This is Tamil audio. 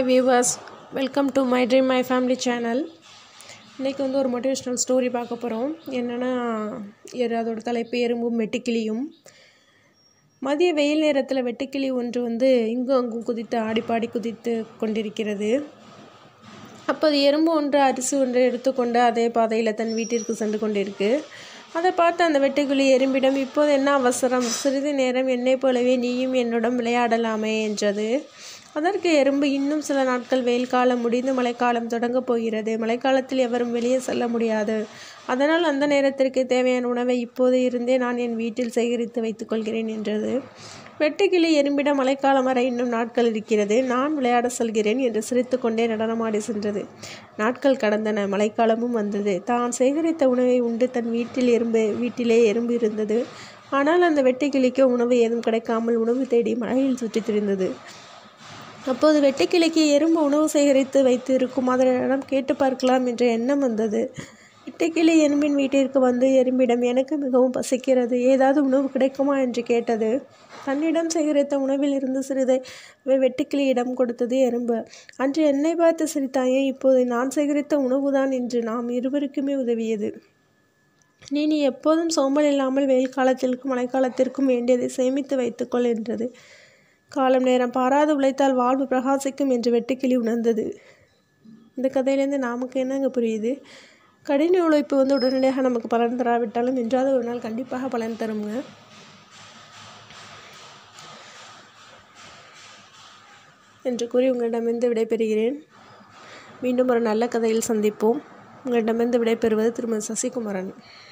hi viewers welcome to my dream my family channel இன்றைக்கி வந்து ஒரு மோட்டிவேஷ்னல் ஸ்டோரி பார்க்க போகிறோம் என்னென்னா எரு அதோட தலைப்பு எறும்பும் வெட்டுக்கிளியும் மதிய வெயில் நேரத்தில் வெட்டுக்கிளி ஒன்று வந்து இங்கும் அங்கும் குதித்து ஆடிப்பாடி குதித்து கொண்டிருக்கிறது அப்போது எறும்பு ஒன்று அரிசி ஒன்று எடுத்துக்கொண்டு அதே பாதையில் தன் வீட்டிற்கு சென்று கொண்டிருக்கு அதை பார்த்து அந்த வெட்டுக்கிளி எறும்பிடம் இப்போது என்ன அவசரம் சிறிது நேரம் என்னைப் போலவே நீயும் என்னுடன் விளையாடலாமே என்றது அதற்கு எறும்பு இன்னும் சில நாட்கள் வெயில் காலம் முடிந்து மழைக்காலம் தொடங்கப் போகிறது மழைக்காலத்தில் எவரும் வெளியே செல்ல முடியாது அதனால் அந்த நேரத்திற்கு தேவையான உணவை இப்போது இருந்தே நான் என் வீட்டில் சேகரித்து வைத்துக் கொள்கிறேன் என்றது வெட்டுக்கிளி எறும்பிடம் மழைக்காலம் வரை இன்னும் நாட்கள் இருக்கிறது நான் விளையாட செல்கிறேன் என்று சிரித்துக்கொண்டே நடனமாடி சென்றது நாட்கள் கடந்தன மழைக்காலமும் வந்தது தான் சேகரித்த உணவை உண்டு தன் வீட்டில் எறும்பு வீட்டிலே எறும்பு இருந்தது ஆனால் அந்த வெட்டுக்கிளிக்கு உணவு ஏதும் கிடைக்காமல் உணவு தேடி மழையில் சுற்றித் திரிந்தது அப்போது வெட்டுக்கிளிக்கு எறும்பு உணவு சேகரித்து வைத்து இருக்கும் அதனிடம் கேட்டு பார்க்கலாம் என்ற எண்ணம் வந்தது வெட்டுக்கிளி எறும்பின் வீட்டிற்கு வந்து எறும்பிடம் எனக்கு மிகவும் பசிக்கிறது ஏதாவது உணவு கிடைக்குமா என்று கேட்டது தன்னிடம் சேகரித்த உணவில் இருந்து சிறிதை வெட்டுக்கிளியிடம் கொடுத்தது எறும்பு அன்று என்னை பார்த்து சிரித்தாயே இப்போது நான் சேகரித்த உணவுதான் என்று நாம் இருவருக்குமே உதவியது நீ நீ எப்போதும் சோம்பல் இல்லாமல் வெயில் காலத்திற்கும் மழைக்காலத்திற்கும் வேண்டியதை சேமித்து வைத்துக்கொள் என்றது காலம் நேரம் பாராது உழைத்தால் வாழ்வு பிரகாசிக்கும் என்று வெட்டுக்கிளி உணர்ந்தது இந்த கதையிலேருந்து நமக்கு என்னங்க புரியுது கடின உழைப்பு வந்து உடனடியாக நமக்கு பலன் தராவிட்டாலும் என்றாவது ஒரு நாள் கண்டிப்பாக பலன் தருங்க என்று கூறி உங்களிடமிருந்து விடைபெறுகிறேன் மீண்டும் ஒரு நல்ல கதையில் சந்திப்போம் உங்களிடமிருந்து விடைபெறுவது திருமதி சசிகுமரன்